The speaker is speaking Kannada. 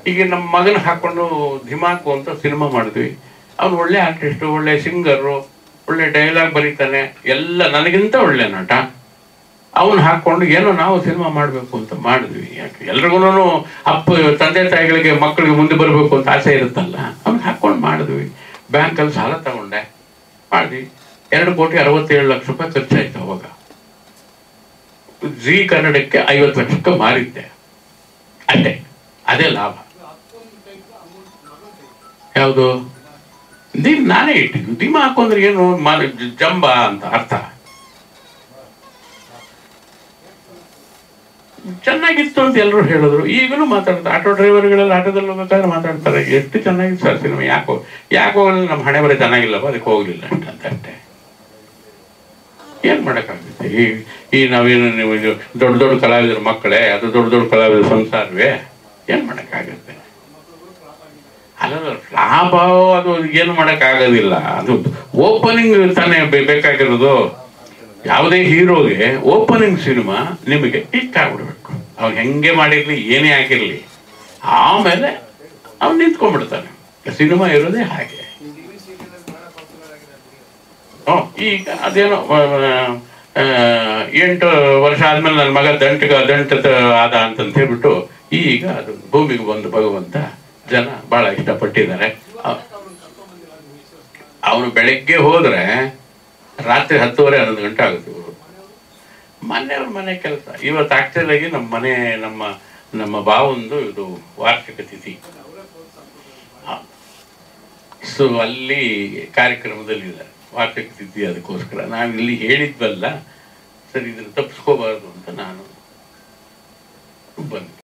ಈಗ ನಮ್ಮ ಮಗನ ಹಾಕೊಂಡು ಧಿಮಾಕು ಅಂತ ಸಿನಿಮಾ ಮಾಡಿದ್ವಿ ಅವನು ಒಳ್ಳೆ ಆರ್ಟಿಸ್ಟು ಒಳ್ಳೆ ಸಿಂಗರು ಒಳ್ಳೆ ಡೈಲಾಗ್ ಬರೀತಾನೆ ಎಲ್ಲ ನನಗಿಂತ ಒಳ್ಳೆ ನಟ ಅವನು ಹಾಕೊಂಡು ಏನೋ ನಾವು ಸಿನಿಮಾ ಮಾಡಬೇಕು ಅಂತ ಮಾಡಿದ್ವಿ ಯಾಕೆ ಎಲ್ರಿಗೂ ಅಪ್ಪ ತಂದೆ ತಾಯಿಗಳಿಗೆ ಮಕ್ಕಳಿಗೆ ಮುಂದೆ ಬರಬೇಕು ಅಂತ ಆಸೆ ಇರುತ್ತಲ್ಲ ಅವ್ನು ಹಾಕೊಂಡು ಮಾಡಿದ್ವಿ ಬ್ಯಾಂಕಲ್ಲಿ ಸಾಲ ತಗೊಂಡೆ ಮಾಡಿದ್ವಿ ಎರಡು ಕೋಟಿ ಅರವತ್ತೇಳು ಲಕ್ಷ ರೂಪಾಯಿ ಖರ್ಚಾಯ್ತು ಅವಾಗ ಜಿ ಕನ್ನಡಕ್ಕೆ ಐವತ್ತು ಲಕ್ಷಕ್ಕೆ ಮಾರಿದ್ದೆ ಅಷ್ಟೇ ಅದೇ ಲಾಭ ಯಾವುದು ದಿಮ್ ನಾನೇ ಇಟ್ಟಿದ್ದು ದಿಮ ಹಾಕೊಂಡ್ರೆ ಏನು ಮ- ಜಂಬ ಅಂತ ಅರ್ಥ ಚೆನ್ನಾಗಿತ್ತು ಅಂತ ಎಲ್ಲರೂ ಹೇಳಿದ್ರು ಈಗಲೂ ಮಾತಾಡ್ತಾರೆ ಆಟೋ ಡ್ರೈವರ್ಗಳೆಲ್ಲ ಆಟೋದಲ್ಲಿ ಹೋಗ್ಬೇಕಾದ್ರೆ ಮಾತಾಡ್ತಾರೆ ಎಷ್ಟು ಚೆನ್ನಾಗಿತ್ತು ಸರ್ ಸಿನಿಮಾ ಯಾಕೋ ಯಾಕೆ ಹೋಗಲಿಲ್ಲ ನಮ್ಮ ಹಣೆ ಬರೀ ಚೆನ್ನಾಗಿಲ್ಲಪ್ಪ ಅದಕ್ಕೆ ಹೋಗ್ಲಿಲ್ಲ ಅಂತ ಅಷ್ಟೇ ಏನ್ ಮಾಡಕ್ಕಾಗುತ್ತೆ ಈ ಈ ನಾವೇನು ನೀವು ಇದು ದೊಡ್ಡ ದೊಡ್ಡ ಕಲಾವಿದರ ಮಕ್ಕಳೇ ಅದು ದೊಡ್ಡ ದೊಡ್ಡ ಕಲಾವಿದರ ಸಂಸಾರವೇ ಏನ್ ಮಾಡಕ್ಕಾಗತ್ತೆ ಅಲ್ಲ ಲಾಭ ಅದು ಏನು ಮಾಡಕ್ಕಾಗೋದಿಲ್ಲ ಅದು ಓಪನಿಂಗ್ ತಾನೇ ಬೇ- ಬೇಕಾಗಿರೋದು ಯಾವುದೇ ಹೀರೋಗೆ ಓಪನಿಂಗ್ ಸಿನಿಮಾ ನಿಮಗೆ ಇಷ್ಟ ಆಗ್ಬಿಡ್ಬೇಕು ಅವ್ನು ಹೆಂಗೆ ಮಾಡಿರ್ಲಿ ಏನೇ ಆಗಿರ್ಲಿ ಆಮೇಲೆ ಅವ್ನು ನಿಂತ್ಕೊಂಡ್ಬಿಡ್ತಾನೆ ಸಿನಿಮಾ ಇರೋದೇ ಹಾಗೆ ಹ್ಮ್, ಈಗ ಅದೇನೋ ಆ, ಆ, ಎಂಟು ವರ್ಷ ಆದ್ಮೇಲೆ ನನ್ನ ಮಗ ದಂಟಗ ದಂಟ ಆದ ಅಂತಂತ ಹೇಳ್ಬಿಟ್ಟು ಈಗ ಅದು ಭೂಮಿಗೆ ಬಂದು ಭಗವಂತ ಜನ ಬಹಳ ಇಷ್ಟಪಟ್ಟಿದ್ದಾರೆ ಅವನು ಬೆಳಗ್ಗೆ ಹೋದ್ರೆ ರಾತ್ರಿ ಹತ್ತುವರೆ ಹನ್ನೊಂದು ಗಂಟೆ ಆಗುತ್ತೆ ಇವರು ಮನೆಯವ್ರ ಮನೆ ಕೆಲಸ ಇವತ್ತು ಆಕ್ಚುಲ್ ಆಗಿ ನಮ್ಮ ಮನೆ ನಮ್ಮ ನಮ್ಮ ಬಾವೊಂದು ಇದು ವಾರ್ಷಿಕ ತಿಥಿ ಸೊ ಅಲ್ಲಿ ಕಾರ್ಯಕ್ರಮದಲ್ಲಿ ಇದ್ದಾರೆ ವಾರ್ಷಿಕ ತಿಥಿ ಅದಕ್ಕೋಸ್ಕರ ನಾವು ಇಲ್ಲಿ ಹೇಳಿದ್ವಲ್ಲ ಸರಿ ಇದನ್ನು ತಪ್ಪಿಸ್ಕೋಬಾರ್ದು ಅಂತ ನಾನು ಬಂದೆ